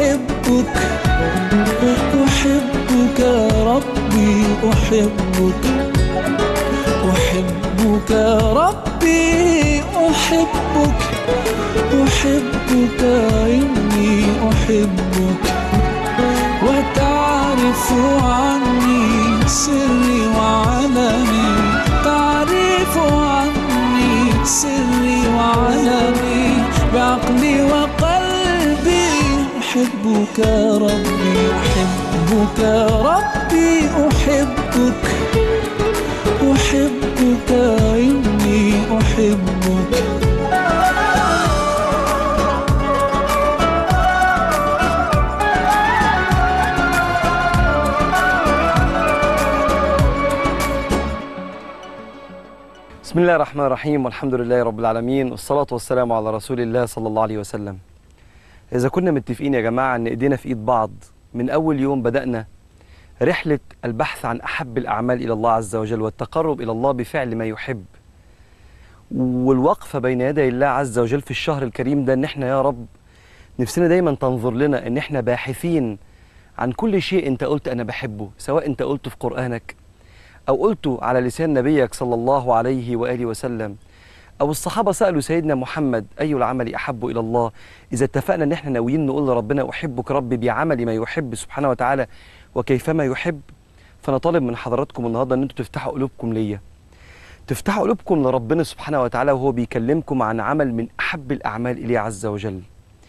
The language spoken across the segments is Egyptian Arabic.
أحبك أحبك ربي أحبك أحبك ربي أحبك أحبك إني أحبك وتعرف عني سري وعلمي تعرف عني سري وعلمي بعقلي وقلبي أحبك ربي أحبك ربي أحبك أحبك إني أحبك بسم الله الرحمن الرحيم والحمد لله رب العالمين والصلاة والسلام على رسول الله صلى الله عليه وسلم إذا كنا متفقين يا جماعة أن إيدينا في إيد بعض من أول يوم بدأنا رحلة البحث عن أحب الأعمال إلى الله عز وجل والتقرب إلى الله بفعل ما يحب والوقفة بين يدي الله عز وجل في الشهر الكريم ده أن إحنا يا رب نفسنا دايما تنظر لنا أن إحنا باحثين عن كل شيء أنت قلت أنا بحبه سواء أنت قلته في قرآنك أو قلته على لسان نبيك صلى الله عليه وآله وسلم أو الصحابة سألوا سيدنا محمد أي العمل أحب إلى الله إذا اتفقنا أن احنا ناويين نقول لربنا أحبك ربي بعمل ما يحب سبحانه وتعالى وكيفما يحب فأنا طالب من حضراتكم النهاردة أن أنتوا تفتحوا قلوبكم ليا تفتحوا قلوبكم لربنا سبحانه وتعالى وهو بيكلمكم عن عمل من أحب الأعمال إليه عز وجل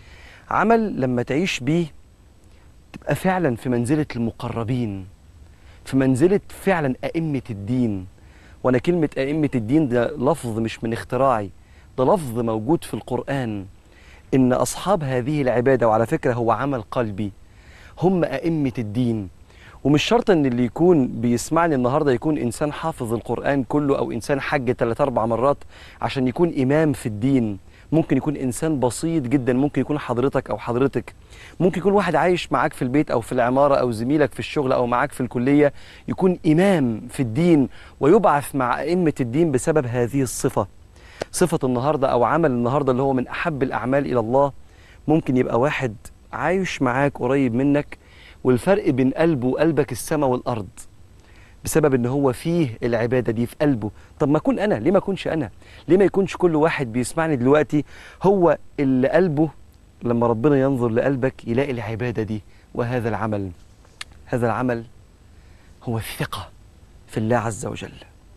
عمل لما تعيش بيه تبقى فعلا في منزلة المقربين في منزلة فعلا أئمة الدين وأنا كلمة أئمة الدين ده لفظ مش من اختراعي ده لفظ موجود في القرآن إن أصحاب هذه العبادة وعلى فكرة هو عمل قلبي هم أئمة الدين ومش شرط ان اللي يكون بيسمعني النهارده يكون انسان حافظ القران كله او انسان حج ثلاث اربع مرات عشان يكون امام في الدين ممكن يكون انسان بسيط جدا ممكن يكون حضرتك او حضرتك ممكن يكون واحد عايش معاك في البيت او في العماره او زميلك في الشغل او معاك في الكليه يكون امام في الدين ويبعث مع ائمه الدين بسبب هذه الصفه صفه النهارده او عمل النهارده اللي هو من احب الاعمال الى الله ممكن يبقى واحد عايش معاك قريب منك والفرق بين قلبه وقلبك السماء والارض بسبب ان هو فيه العباده دي في قلبه طب ما اكون انا ليه ما اكونش انا ليه ما يكونش كل واحد بيسمعني دلوقتي هو اللي قلبه لما ربنا ينظر لقلبك يلاقي العباده دي وهذا العمل هذا العمل هو الثقه في الله عز وجل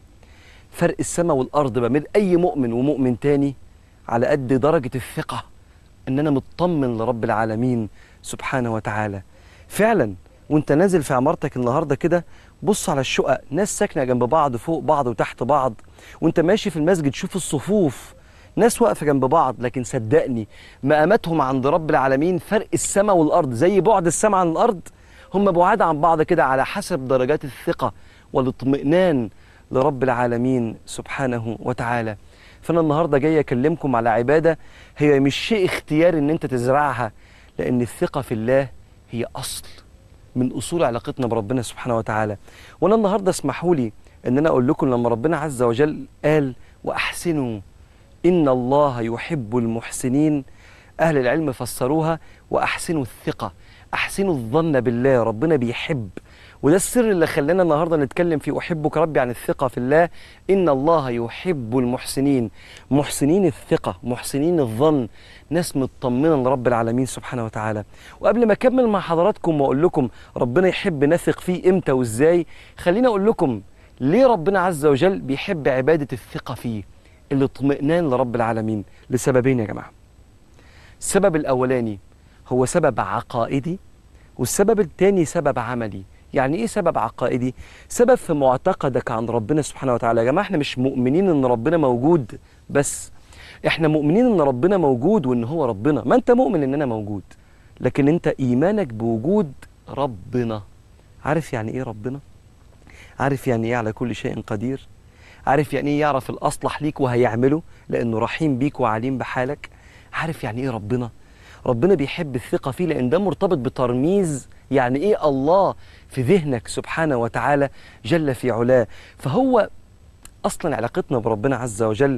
فرق السماء والارض ما بين اي مؤمن ومؤمن تاني على قد درجه الثقه ان انا مطمن لرب العالمين سبحانه وتعالى فعلا وانت نازل في عمارتك النهارده كده بص على الشقق ناس ساكنه جنب بعض فوق بعض وتحت بعض وانت ماشي في المسجد شوف الصفوف ناس واقفه جنب بعض لكن صدقني مقاماتهم عند رب العالمين فرق السماء والارض زي بعد السماء عن الارض هم بعاد عن بعض كده على حسب درجات الثقه والاطمئنان لرب العالمين سبحانه وتعالى فانا النهارده جاي اكلمكم على عباده هي مش شيء اختياري ان انت تزرعها لان الثقه في الله هي اصل من اصول علاقتنا بربنا سبحانه وتعالى وانا النهارده اسمحوا لي ان انا اقول لكم لما ربنا عز وجل قال واحسنوا ان الله يحب المحسنين اهل العلم فسروها واحسنوا الثقه احسنوا الظن بالله ربنا بيحب وده السر اللي خلانا النهارده نتكلم في احبك ربي عن الثقه في الله ان الله يحب المحسنين محسنين الثقه محسنين الظن ناس مطمنه لرب العالمين سبحانه وتعالى وقبل ما اكمل مع حضراتكم واقول لكم ربنا يحب نثق فيه امتى وازاي خليني اقول لكم ليه ربنا عز وجل بيحب عباده الثقه فيه الاطمئنان لرب العالمين لسببين يا جماعه السبب الاولاني هو سبب عقائدي والسبب الثاني سبب عملي يعني ايه سبب عقائدي سبب في معتقدك عن ربنا سبحانه وتعالى يا جماعه احنا مش مؤمنين ان ربنا موجود بس احنا مؤمنين ان ربنا موجود وان هو ربنا ما انت مؤمن ان انا موجود لكن انت ايمانك بوجود ربنا عارف يعني ايه ربنا عارف يعني ايه على كل شيء قدير عارف يعني ايه يعرف الاصلح ليك وهيعمله لانه رحيم بيك وعليم بحالك عارف يعني ايه ربنا ربنا بيحب الثقه فيه لان ده مرتبط بترميز يعني ايه الله في ذهنك سبحانه وتعالى جل في علاه فهو اصلا علاقتنا بربنا عز وجل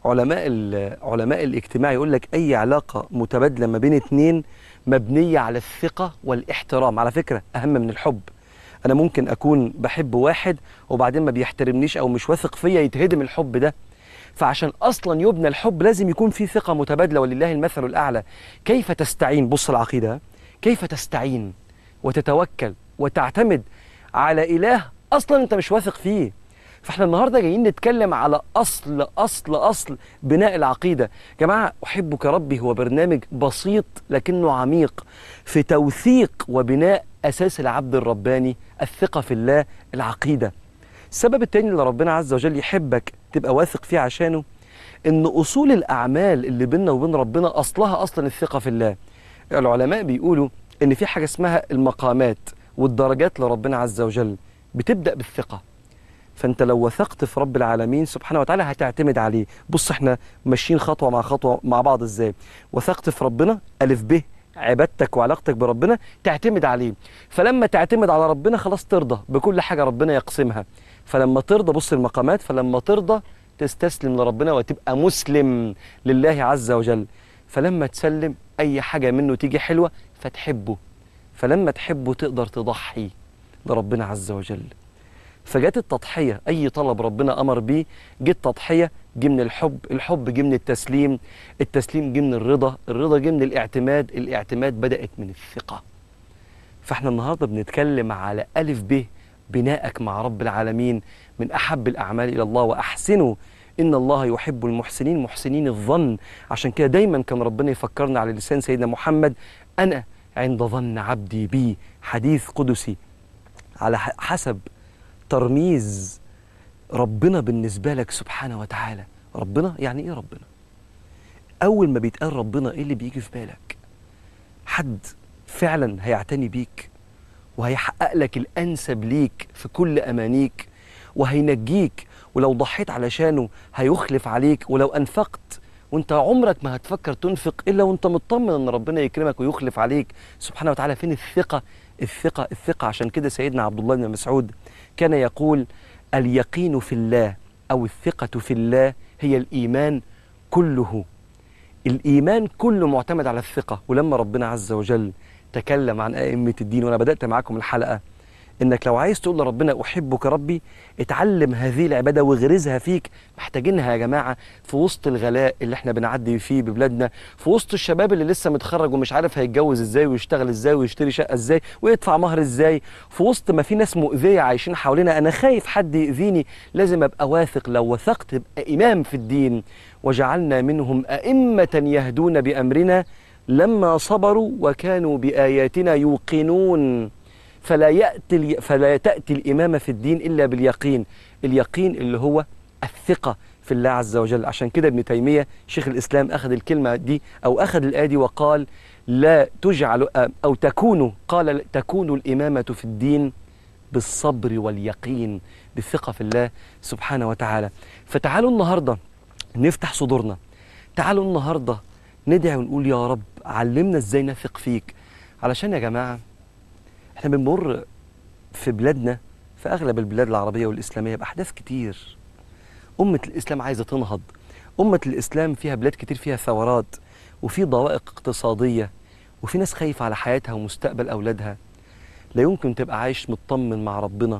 علماء ال- علماء الاجتماع يقول لك اي علاقه متبادله ما بين اتنين مبنيه على الثقه والاحترام على فكره اهم من الحب انا ممكن اكون بحب واحد وبعدين ما بيحترمنيش او مش واثق فيا يتهدم الحب ده فعشان اصلا يبنى الحب لازم يكون في ثقه متبادله ولله المثل الاعلى كيف تستعين بص العقيده ها؟ كيف تستعين وتتوكل وتعتمد على اله اصلا انت مش واثق فيه فاحنا النهارده جايين نتكلم على اصل اصل اصل بناء العقيده يا جماعه احبك ربي هو برنامج بسيط لكنه عميق في توثيق وبناء اساس العبد الرباني الثقه في الله العقيده السبب التاني اللي ربنا عز وجل يحبك تبقى واثق فيه عشانه ان اصول الاعمال اللي بيننا وبين ربنا اصلها اصلا الثقه في الله العلماء بيقولوا ان في حاجه اسمها المقامات والدرجات لربنا عز وجل بتبدا بالثقه فانت لو وثقت في رب العالمين سبحانه وتعالى هتعتمد عليه بص احنا ماشيين خطوه مع خطوه مع بعض ازاي وثقت في ربنا الف ب عبادتك وعلاقتك بربنا تعتمد عليه فلما تعتمد على ربنا خلاص ترضى بكل حاجه ربنا يقسمها فلما ترضى بص المقامات فلما ترضى تستسلم لربنا وتبقى مسلم لله عز وجل فلما تسلم اي حاجه منه تيجي حلوه فتحبه فلما تحبه تقدر تضحي لربنا عز وجل فجت التضحيه اي طلب ربنا امر بيه جت تضحيه جه من الحب الحب جه من التسليم التسليم جه من الرضا الرضا جه من الاعتماد الاعتماد بدات من الثقه فاحنا النهارده بنتكلم على الف ب بنائك مع رب العالمين من احب الاعمال الى الله واحسنوا ان الله يحب المحسنين محسنين الظن عشان كده دايما كان ربنا يفكرنا على لسان سيدنا محمد انا عند ظن عبدي بي حديث قدسي على ح- حسب ترميز ربنا بالنسبه لك سبحانه وتعالى ربنا يعني ايه ربنا اول ما بيتقال ربنا ايه اللي بيجي في بالك حد فعلا هيعتني بيك وهيحقق لك الانسب ليك في كل امانيك وهينجيك ولو ضحيت علشانه هيخلف عليك ولو انفقت وانت عمرك ما هتفكر تنفق الا وانت مطمن ان ربنا يكرمك ويخلف عليك سبحانه وتعالى فين الثقه الثقه الثقه عشان كده سيدنا عبد الله بن مسعود كان يقول اليقين في الله او الثقه في الله هي الايمان كله الإيمان كله معتمد على الثقة ولما ربنا عز وجل تكلم عن أئمة الدين وأنا بدأت معاكم الحلقة إنك لو عايز تقول لربنا أحبك ربي اتعلم هذه العبادة واغرزها فيك محتاجينها يا جماعة في وسط الغلاء اللي احنا بنعدي فيه ببلادنا في وسط الشباب اللي لسه متخرج ومش عارف هيتجوز ازاي ويشتغل ازاي ويشتري شقة ازاي ويدفع مهر ازاي في وسط ما في ناس مؤذية عايشين حوالينا أنا خايف حد يأذيني لازم أبقى واثق لو وثقت ابقى إمام في الدين وجعلنا منهم أئمة يهدون بأمرنا لما صبروا وكانوا بآياتنا يوقنون فلا يأتي فلا تأتي الإمامة في الدين إلا باليقين اليقين اللي هو الثقة في الله عز وجل عشان كده ابن تيمية شيخ الإسلام أخذ الكلمة دي أو أخذ الآية دي وقال لا تجعل أو تكون قال تكون الإمامة في الدين بالصبر واليقين بالثقة في الله سبحانه وتعالى فتعالوا النهارده نفتح صدورنا تعالوا النهارده ندعي ونقول يا رب علمنا ازاي نثق فيك علشان يا جماعه احنا بنمر في بلادنا في اغلب البلاد العربيه والاسلاميه باحداث كتير امه الاسلام عايزه تنهض امه الاسلام فيها بلاد كتير فيها ثورات وفي ضوائق اقتصاديه وفي ناس خايفه على حياتها ومستقبل اولادها لا يمكن تبقى عايش مطمن مع ربنا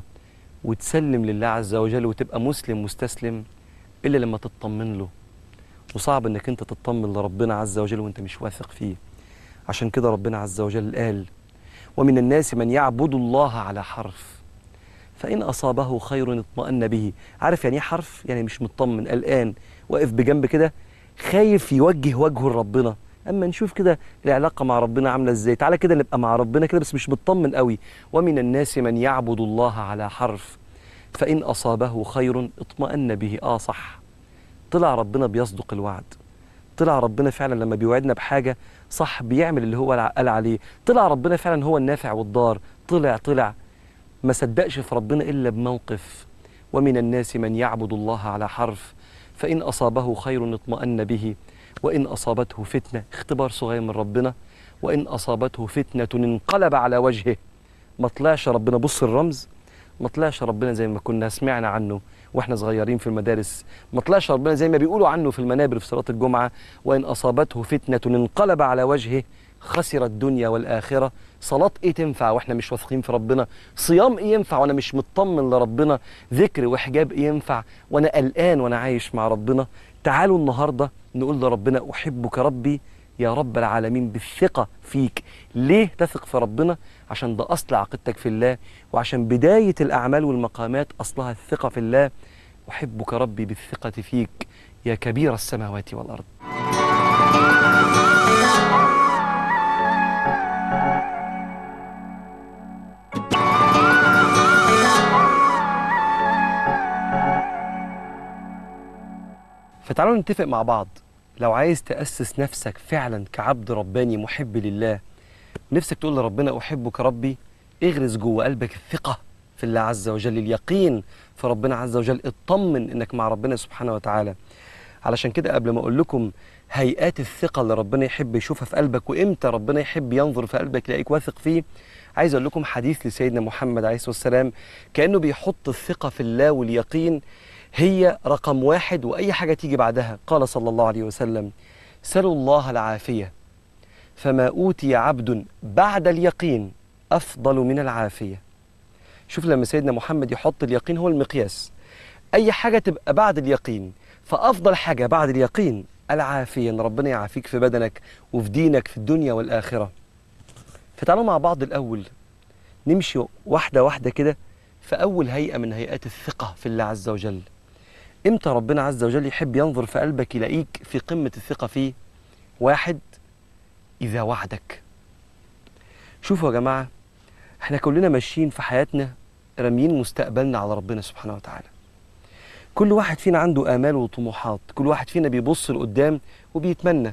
وتسلم لله عز وجل وتبقى مسلم مستسلم الا لما تطمن له وصعب انك انت تطمن لربنا عز وجل وانت مش واثق فيه عشان كده ربنا عز وجل قال ومن الناس من يعبد الله على حرف فإن أصابه خير اطمأن به عارف يعني ايه حرف يعني مش مطمن قلقان واقف بجنب كده خايف يوجه وجهه لربنا اما نشوف كده العلاقه مع ربنا عامله ازاي تعالى كده نبقى مع ربنا كده بس مش مطمن قوي ومن الناس من يعبد الله على حرف فإن أصابه خير اطمأن به آه صح طلع ربنا بيصدق الوعد طلع ربنا فعلا لما بيوعدنا بحاجة صح بيعمل اللي هو قال عليه طلع ربنا فعلا هو النافع والضار طلع طلع ما صدقش في ربنا إلا بموقف ومن الناس من يعبد الله على حرف فإن أصابه خير اطمأن به وإن أصابته فتنة اختبار صغير من ربنا وإن أصابته فتنة انقلب على وجهه ما طلعش ربنا بص الرمز ما طلعش ربنا زي ما كنا سمعنا عنه واحنا صغيرين في المدارس ما طلعش ربنا زي ما بيقولوا عنه في المنابر في صلاة الجمعة وإن أصابته فتنة انقلب على وجهه خسر الدنيا والآخرة صلاة إيه تنفع وإحنا مش واثقين في ربنا صيام إيه ينفع وأنا مش مطمن لربنا ذكر وحجاب إيه ينفع وأنا قلقان وأنا عايش مع ربنا تعالوا النهاردة نقول لربنا أحبك ربي يا رب العالمين بالثقة فيك ليه تثق في ربنا عشان ده أصل عقيدتك في الله وعشان بداية الأعمال والمقامات أصلها الثقة في الله أحبك ربي بالثقة فيك يا كبير السماوات والأرض فتعالوا نتفق مع بعض لو عايز تأسس نفسك فعلا كعبد رباني محب لله نفسك تقول لربنا أحبك ربي اغرس جوه قلبك الثقة في الله عز وجل اليقين في ربنا عز وجل اطمن انك مع ربنا سبحانه وتعالى علشان كده قبل ما اقول لكم هيئات الثقة اللي ربنا يحب يشوفها في قلبك وامتى ربنا يحب ينظر في قلبك يلاقيك واثق فيه عايز اقول لكم حديث لسيدنا محمد عليه الصلاة والسلام كأنه بيحط الثقة في الله واليقين هي رقم واحد وأي حاجة تيجي بعدها قال صلى الله عليه وسلم سلوا الله العافية فما أوتي عبد بعد اليقين أفضل من العافية شوف لما سيدنا محمد يحط اليقين هو المقياس أي حاجة تبقى بعد اليقين فأفضل حاجة بعد اليقين العافية إن ربنا يعافيك في بدنك وفي دينك في الدنيا والآخرة فتعالوا مع بعض الأول نمشي واحدة واحدة كده في أول هيئة من هيئات الثقة في الله عز وجل إمتى ربنا عز وجل يحب ينظر في قلبك يلاقيك في قمة الثقة فيه واحد إذا وعدك شوفوا يا جماعة احنا كلنا ماشيين في حياتنا راميين مستقبلنا على ربنا سبحانه وتعالى كل واحد فينا عنده آمال وطموحات كل واحد فينا بيبص لقدام وبيتمنى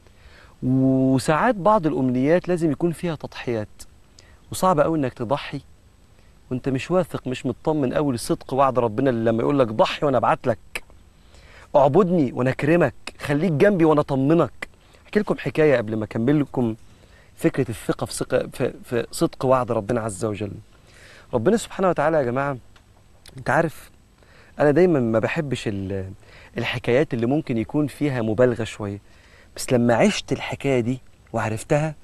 وساعات بعض الأمنيات لازم يكون فيها تضحيات وصعب قوي انك تضحي وانت مش واثق مش مطمن قوي لصدق وعد ربنا اللي لما يقول لك ضحي وانا ابعت لك اعبدني وانا اكرمك خليك جنبي وانا اطمنك احكي لكم حكايه قبل ما اكمل لكم فكره الثقه في, ثقة في, في صدق وعد ربنا عز وجل ربنا سبحانه وتعالى يا جماعه انت عارف انا دايما ما بحبش ال- الحكايات اللي ممكن يكون فيها مبالغه شويه بس لما عشت الحكايه دي وعرفتها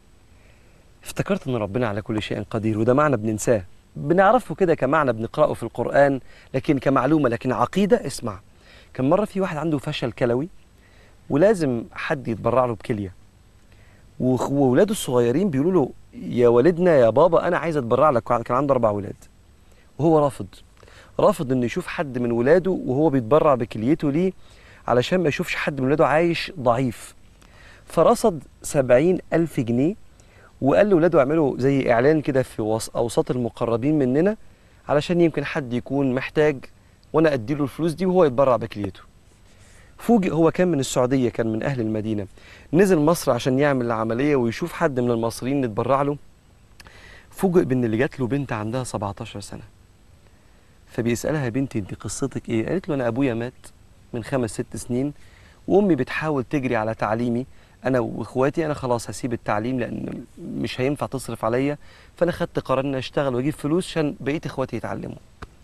افتكرت ان ربنا على كل شيء قدير وده معنى بننساه بنعرفه كده كمعنى بنقراه في القران لكن كمعلومه لكن عقيده اسمع كان مره في واحد عنده فشل كلوي ولازم حد يتبرع له بكليه وخ- وولاده الصغيرين بيقولوا له يا والدنا يا بابا انا عايز اتبرع لك كان عنده اربع ولاد وهو رافض رافض انه يشوف حد من ولاده وهو بيتبرع بكليته ليه علشان ما يشوفش حد من ولاده عايش ضعيف فرصد سبعين ألف جنيه وقال لولاده اعملوا زي إعلان كده في وس- أوساط المقربين مننا علشان يمكن حد يكون محتاج وأنا أدي له الفلوس دي وهو يتبرع بكليته فوجئ هو كان من السعودية كان من أهل المدينة نزل مصر عشان يعمل العملية ويشوف حد من المصريين نتبرع له فوجئ بان اللي جات له بنت عندها 17 سنة فبيسألها يا بنتي انت قصتك ايه قالت له انا ابويا مات من خمس ست سنين وامي بتحاول تجري على تعليمي انا واخواتي انا خلاص هسيب التعليم لان مش هينفع تصرف عليا فانا خدت قرار اني اشتغل واجيب فلوس عشان بقيه اخواتي يتعلموا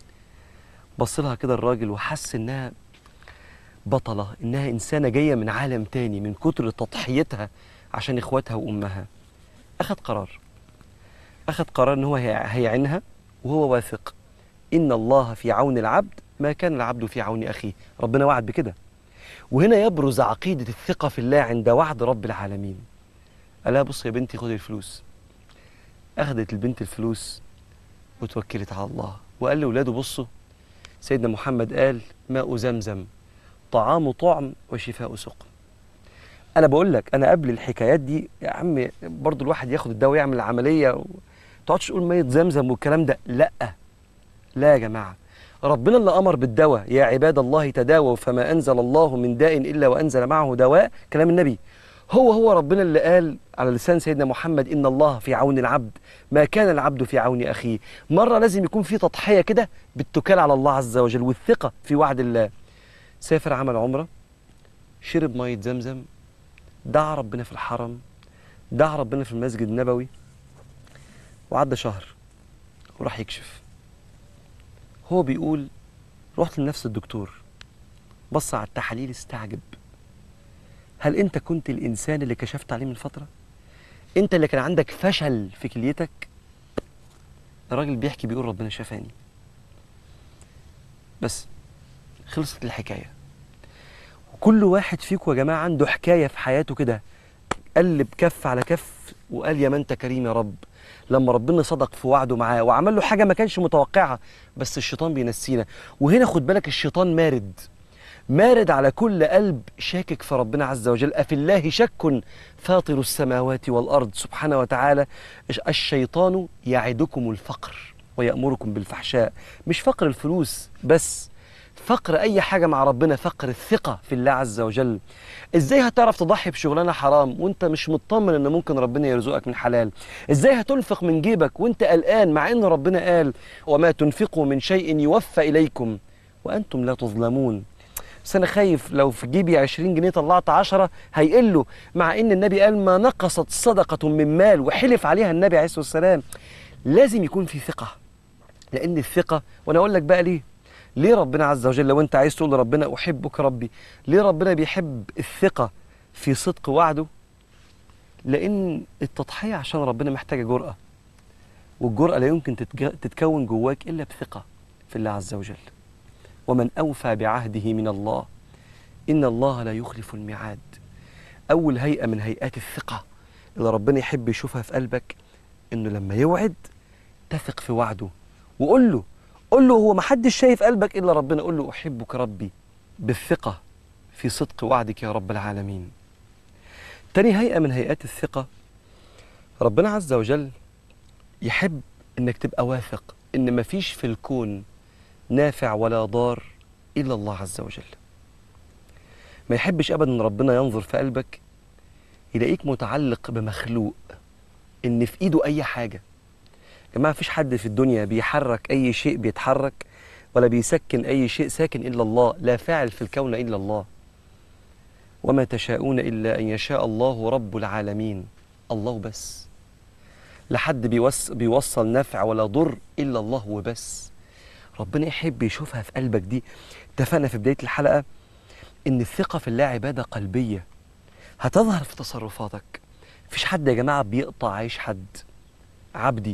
بص لها كده الراجل وحس انها بطلة انها انسانة جاية من عالم تاني من كتر تضحيتها عشان اخواتها وامها اخذ قرار اخذ قرار ان هو هي- هيعينها وهو واثق ان الله في عون العبد ما كان العبد في عون اخيه ربنا وعد بكده وهنا يبرز عقيدة الثقة في الله عند وعد رب العالمين قال لها بص يا بنتي خدي الفلوس أخذت البنت الفلوس وتوكلت على الله وقال لأولاده بصوا سيدنا محمد قال ماء زمزم طعام طعم وشفاء سقم أنا بقول لك أنا قبل الحكايات دي يا عم برضو الواحد ياخد الدواء يعمل العملية و... تقعدش تقول مية زمزم والكلام ده لأ لا يا جماعة ربنا اللي أمر بالدواء يا عباد الله تداووا فما أنزل الله من داء إلا وأنزل معه دواء كلام النبي هو هو ربنا اللي قال على لسان سيدنا محمد إن الله في عون العبد ما كان العبد في عون أخيه مرة لازم يكون في تضحية كده بالتكال على الله عز وجل والثقة في وعد الله سافر عمل عمرة شرب مية زمزم دعا ربنا في الحرم دعا ربنا في المسجد النبوي وعدى شهر وراح يكشف هو بيقول رحت لنفس الدكتور بص على التحاليل استعجب هل انت كنت الانسان اللي كشفت عليه من فتره انت اللي كان عندك فشل في كليتك الراجل بيحكي بيقول ربنا شفاني بس خلصت الحكايه وكل واحد فيكم يا جماعه عنده حكايه في حياته كده قلب كف على كف وقال يا ما انت كريم يا رب لما ربنا صدق في وعده معاه وعمل له حاجه ما كانش متوقعها بس الشيطان بينسينا وهنا خد بالك الشيطان مارد مارد على كل قلب شاكك في ربنا عز وجل أفي الله شك فاطر السماوات والأرض سبحانه وتعالى الشيطان يعدكم الفقر ويأمركم بالفحشاء مش فقر الفلوس بس فقر أي حاجة مع ربنا فقر الثقة في الله عز وجل ازاي هتعرف تضحي بشغلانه حرام وانت مش مطمن ان ممكن ربنا يرزقك من حلال ازاي هتنفق من جيبك وانت قلقان مع ان ربنا قال وما تنفقوا من شيء يوفى اليكم وانتم لا تظلمون بس انا خايف لو في جيبي 20 جنيه طلعت 10 هيقلوا مع ان النبي قال ما نقصت صدقه من مال وحلف عليها النبي عليه الصلاه والسلام لازم يكون في ثقه لان الثقه وانا اقول لك بقى ليه ليه ربنا عز وجل لو انت عايز تقول لربنا احبك ربي ليه ربنا بيحب الثقه في صدق وعده لان التضحيه عشان ربنا محتاجه جرأه والجرأه لا يمكن تتج- تتكون جواك الا بثقه في الله عز وجل ومن اوفى بعهده من الله ان الله لا يخلف الميعاد اول هيئه من هيئات الثقه اللي ربنا يحب يشوفها في قلبك انه لما يوعد تثق في وعده وقول له قول له هو ما حدش شايف قلبك الا ربنا قول له احبك ربي بالثقه في صدق وعدك يا رب العالمين تاني هيئه من هيئات الثقه ربنا عز وجل يحب انك تبقى واثق ان مفيش في الكون نافع ولا ضار الا الله عز وجل ما يحبش ابدا ان ربنا ينظر في قلبك يلاقيك متعلق بمخلوق ان في ايده اي حاجه يا جماعه مفيش حد في الدنيا بيحرك اي شيء بيتحرك ولا بيسكن اي شيء ساكن الا الله لا فاعل في الكون الا الله وما تشاءون الا ان يشاء الله رب العالمين الله بس لا حد بيوص بيوصل نفع ولا ضر الا الله وبس ربنا يحب يشوفها في قلبك دي اتفقنا في بدايه الحلقه ان الثقه في الله عباده قلبيه هتظهر في تصرفاتك مفيش حد يا جماعه بيقطع عيش حد عبدي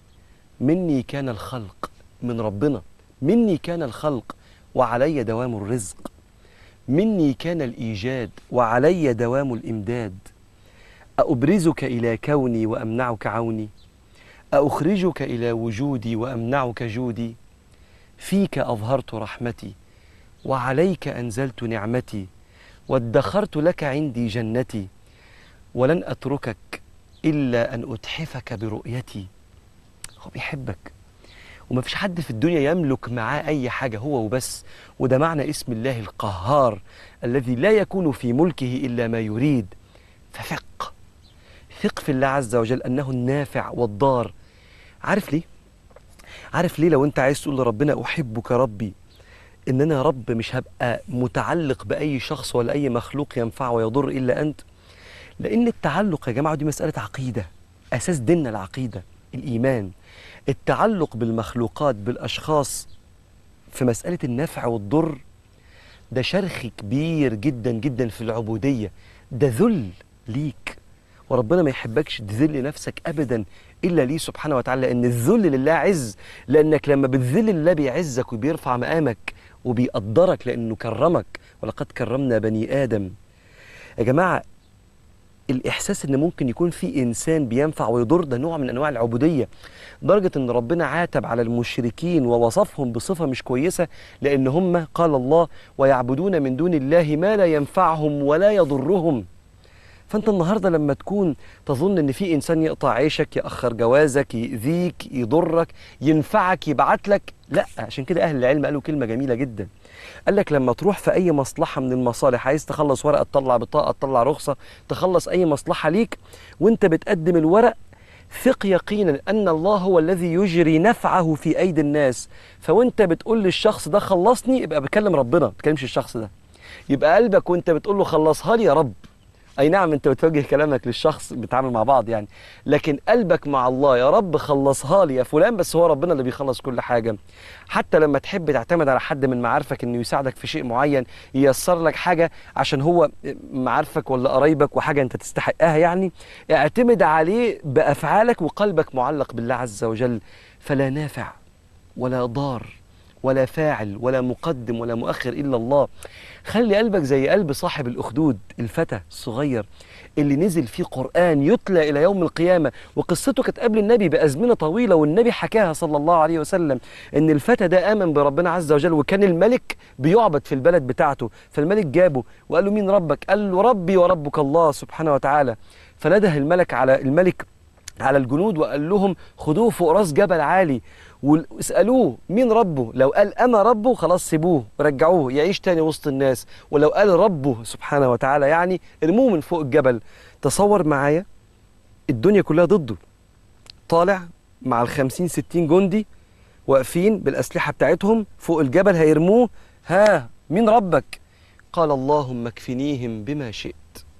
مني كان الخلق من ربنا مني كان الخلق وعلي دوام الرزق مني كان الايجاد وعلي دوام الامداد أأبرزك إلى كوني وأمنعك عوني أخرجك إلى وجودي وأمنعك جودي فيك أظهرت رحمتي وعليك أنزلت نعمتي وادخرت لك عندي جنتي ولن أتركك إلا أن أتحفك برؤيتي هو بيحبك وما فيش حد في الدنيا يملك معاه أي حاجة هو وبس وده معنى اسم الله القهار الذي لا يكون في ملكه إلا ما يريد فثق ثق في الله عز وجل أنه النافع والضار عارف ليه؟ عارف ليه لو أنت عايز تقول لربنا أحبك ربي إن أنا يا رب مش هبقى متعلق بأي شخص ولا أي مخلوق ينفع ويضر إلا أنت لأن التعلق يا جماعة دي مسألة عقيدة أساس ديننا العقيدة الإيمان التعلق بالمخلوقات بالأشخاص في مسألة النفع والضر ده شرخ كبير جدا جدا في العبودية ده ذل ليك وربنا ما يحبكش تذل نفسك ابدا الا ليه سبحانه وتعالى لان الذل لله عز لانك لما بتذل لله بيعزك وبيرفع مقامك وبيقدرك لانه كرمك ولقد كرمنا بني ادم يا جماعه الاحساس ان ممكن يكون في انسان بينفع ويضر ده نوع من انواع العبوديه لدرجه ان ربنا عاتب على المشركين ووصفهم بصفه مش كويسه لان هم قال الله ويعبدون من دون الله ما لا ينفعهم ولا يضرهم فانت النهارده لما تكون تظن ان في انسان يقطع عيشك ياخر جوازك ياذيك يضرك ينفعك يبعت لك لا عشان كده اهل العلم قالوا كلمه جميله جدا قال لك لما تروح في اي مصلحه من المصالح عايز تخلص ورقه تطلع بطاقه تطلع رخصه تخلص اي مصلحه ليك وانت بتقدم الورق ثق يقينا ان الله هو الذي يجري نفعه في ايدي الناس فوانت بتقول للشخص ده خلصني يبقى بتكلم ربنا ما بتكلمش الشخص ده يبقى قلبك وانت بتقول له خلصها لي يا رب اي نعم انت بتوجه كلامك للشخص بتعامل مع بعض يعني لكن قلبك مع الله يا رب خلصها لي يا فلان بس هو ربنا اللي بيخلص كل حاجه حتى لما تحب تعتمد على حد من معارفك انه يساعدك في شيء معين ييسر لك حاجه عشان هو معارفك ولا قرايبك وحاجه انت تستحقها يعني اعتمد عليه بافعالك وقلبك معلق بالله عز وجل فلا نافع ولا ضار ولا فاعل ولا مقدم ولا مؤخر الا الله خلي قلبك زي قلب صاحب الاخدود الفتى الصغير اللي نزل فيه قران يتلى الى يوم القيامه وقصته كانت قبل النبي بازمنه طويله والنبي حكاها صلى الله عليه وسلم ان الفتى ده امن بربنا عز وجل وكان الملك بيعبد في البلد بتاعته فالملك جابه وقال له مين ربك قال له ربي وربك الله سبحانه وتعالى فنده الملك على الملك على الجنود وقال لهم خدوه فوق راس جبل عالي واسألوه مين ربه لو قال أنا ربه خلاص سيبوه ورجعوه يعيش تاني وسط الناس ولو قال ربه سبحانه وتعالى يعني ارموه من فوق الجبل تصور معايا الدنيا كلها ضده طالع مع الخمسين ستين جندي واقفين بالأسلحة بتاعتهم فوق الجبل هيرموه ها مين ربك قال اللهم اكفنيهم بما شئت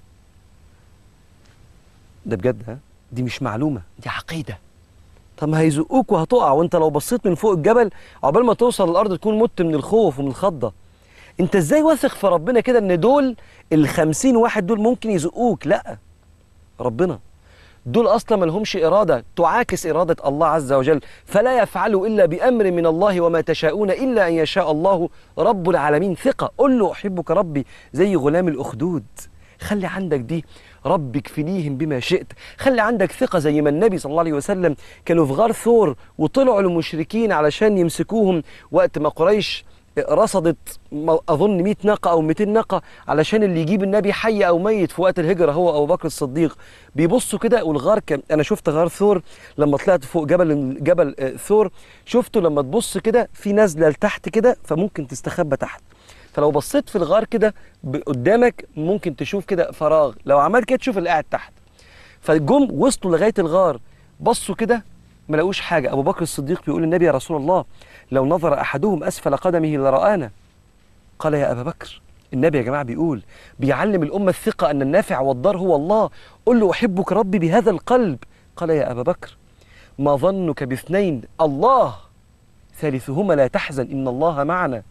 ده بجد ها دي مش معلومة دي عقيدة طب ما هيزقوك وهتقع وانت لو بصيت من فوق الجبل عقبال ما توصل الارض تكون مت من الخوف ومن الخضه انت ازاي واثق في ربنا كده ان دول الخمسين واحد دول ممكن يزقوك لا ربنا دول اصلا ما لهمش اراده تعاكس اراده الله عز وجل فلا يفعلوا الا بامر من الله وما تشاءون الا ان يشاء الله رب العالمين ثقه قل له احبك ربي زي غلام الاخدود خلي عندك دي رب اكفنيهم بما شئت خلي عندك ثقة زي ما النبي صلى الله عليه وسلم كانوا في غار ثور وطلعوا المشركين علشان يمسكوهم وقت ما قريش رصدت اظن 100 ناقه او 200 ناقه علشان اللي يجيب النبي حي او ميت في وقت الهجره هو ابو بكر الصديق بيبصوا كده والغار كان انا شفت غار ثور لما طلعت فوق جبل جبل ثور شفته لما تبص كده في نزله لتحت كده فممكن تستخبى تحت فلو بصيت في الغار كده قدامك ممكن تشوف كده فراغ لو عملت كده تشوف اللي قاعد تحت فجم وصلوا لغايه الغار بصوا كده ما لقوش حاجه ابو بكر الصديق بيقول للنبي يا رسول الله لو نظر احدهم اسفل قدمه لرانا قال يا ابا بكر النبي يا جماعه بيقول بيعلم الامه الثقه ان النافع والضار هو الله قل له احبك ربي بهذا القلب قال يا ابا بكر ما ظنك باثنين الله ثالثهما لا تحزن ان الله معنا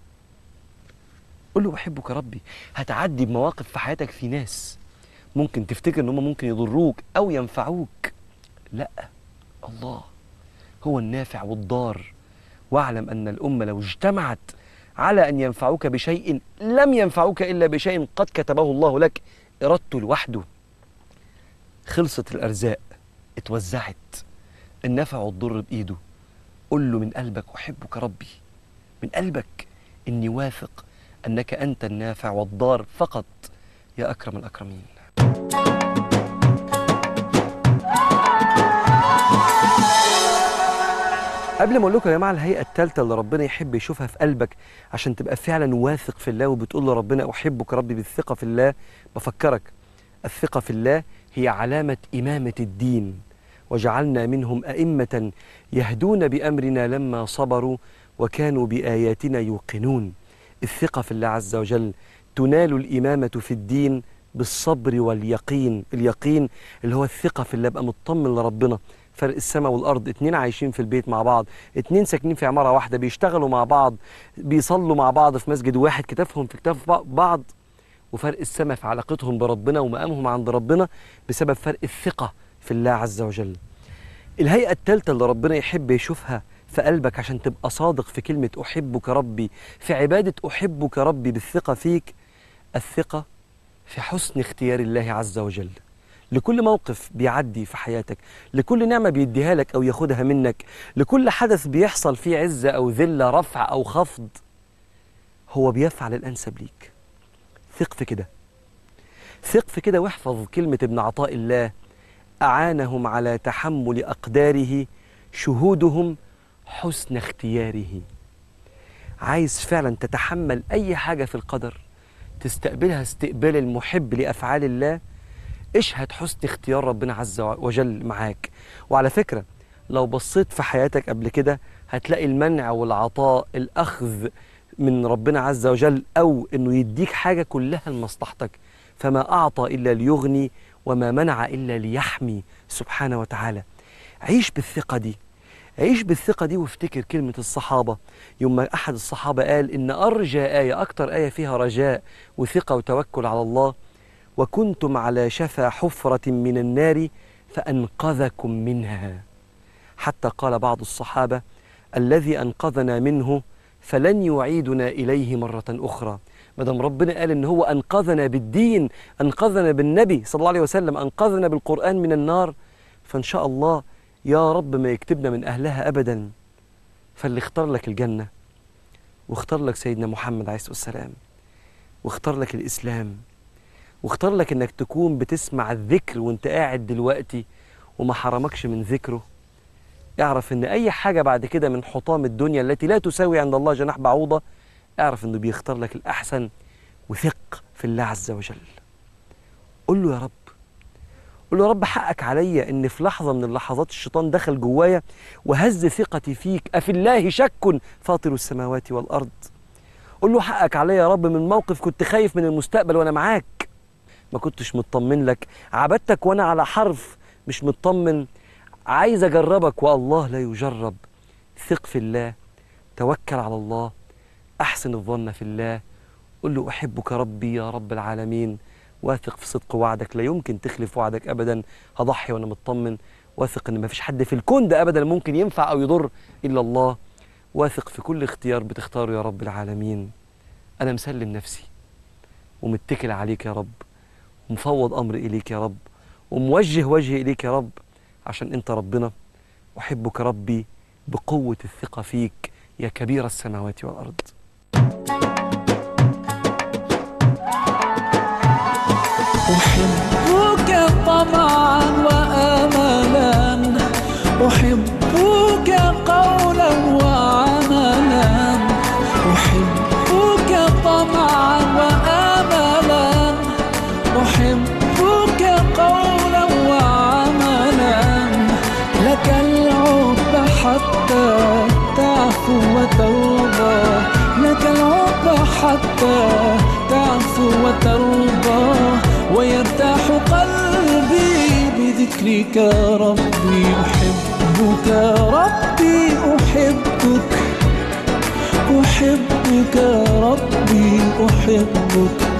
قل له بحبك ربي هتعدي بمواقف في حياتك في ناس ممكن تفتكر ان هم ممكن يضروك او ينفعوك لا الله هو النافع والضار واعلم ان الامه لو اجتمعت على ان ينفعوك بشيء لم ينفعوك الا بشيء قد كتبه الله لك ارادته لوحده خلصت الارزاق اتوزعت النفع والضر بايده قل له من قلبك احبك ربي من قلبك اني واثق انك انت النافع والضار فقط يا اكرم الاكرمين قبل ما اقول لكم يا جماعه الهيئه الثالثه اللي ربنا يحب يشوفها في قلبك عشان تبقى فعلا واثق في الله وبتقول له ربنا احبك ربي بالثقه في الله بفكرك الثقه في الله هي علامه امامه الدين وجعلنا منهم ائمه يهدون بامرنا لما صبروا وكانوا باياتنا يوقنون الثقه في الله عز وجل تنال الامامه في الدين بالصبر واليقين اليقين اللي هو الثقه في الله ابقى مطمن لربنا فرق السماء والارض اتنين عايشين في البيت مع بعض اتنين ساكنين في عماره واحده بيشتغلوا مع بعض بيصلوا مع بعض في مسجد واحد كتافهم في كتاف بعض وفرق السماء في علاقتهم بربنا ومقامهم عند ربنا بسبب فرق الثقه في الله عز وجل الهيئه الثالثه اللي ربنا يحب يشوفها في قلبك عشان تبقى صادق في كلمه احبك ربي في عباده احبك ربي بالثقه فيك الثقه في حسن اختيار الله عز وجل لكل موقف بيعدي في حياتك لكل نعمة بيديها لك أو ياخدها منك لكل حدث بيحصل فيه عزة أو ذلة رفع أو خفض هو بيفعل الأنسب ليك ثق في كده ثق في كده واحفظ كلمة ابن عطاء الله أعانهم على تحمل أقداره شهودهم حسن اختياره عايز فعلا تتحمل أي حاجة في القدر تستقبلها استقبال المحب لأفعال الله اشهد حسن اختيار ربنا عز وجل معاك وعلى فكرة لو بصيت في حياتك قبل كده هتلاقي المنع والعطاء الأخذ من ربنا عز وجل أو إنه يديك حاجة كلها لمصلحتك فما أعطى إلا ليغني وما منع إلا ليحمي سبحانه وتعالى عيش بالثقة دي عيش بالثقة دي وافتكر كلمة الصحابة يوم ما أحد الصحابة قال إن أرجى آية أكتر آية فيها رجاء وثقة وتوكل على الله وكنتم على شفا حفرة من النار فأنقذكم منها حتى قال بعض الصحابة الذي أنقذنا منه فلن يعيدنا إليه مرة أخرى مدام ربنا قال إن هو أنقذنا بالدين أنقذنا بالنبي صلى الله عليه وسلم أنقذنا بالقرآن من النار فإن شاء الله يا رب ما يكتبنا من أهلها أبدا فاللي اختار لك الجنة واختار لك سيدنا محمد عليه الصلاة والسلام واختار لك الإسلام واختار لك إنك تكون بتسمع الذكر وانت قاعد دلوقتي وما حرمكش من ذكره اعرف ان اي حاجة بعد كده من حطام الدنيا التي لا تساوي عند الله جناح بعوضة اعرف انه بيختار لك الاحسن وثق في الله عز وجل قل له يا رب قل له يا رب حقك عليا ان في لحظة من اللحظات الشيطان دخل جوايا وهز ثقتي فيك افي الله شك فاطر السماوات والارض قل له حقك عليا يا رب من موقف كنت خايف من المستقبل وانا معاك ما كنتش مطمن لك عبدتك وانا على حرف مش مطمن عايز اجربك والله لا يجرب ثق في الله توكل على الله احسن الظن في الله قل له احبك ربي يا رب العالمين واثق في صدق وعدك لا يمكن تخلف وعدك ابدا هضحي وانا مطمن واثق ان مفيش حد في الكون ده ابدا ممكن ينفع او يضر الا الله واثق في كل اختيار بتختاره يا رب العالمين انا مسلم نفسي ومتكل عليك يا رب ومفوض امري اليك يا رب وموجه وجهي اليك يا رب عشان انت ربنا احبك ربي بقوه الثقه فيك يا كبير السماوات والارض أحبك طمعا وأملا أحبك قولا وعملا أحبك طمعا وأملا أحبك قولا وعملا لك العب حتى تعفو وترضى لك العب حتى تعفو وترضى ويرتاح قلبي بذكرك ربي أحبك ربي أحبك أحبك ربي أحبك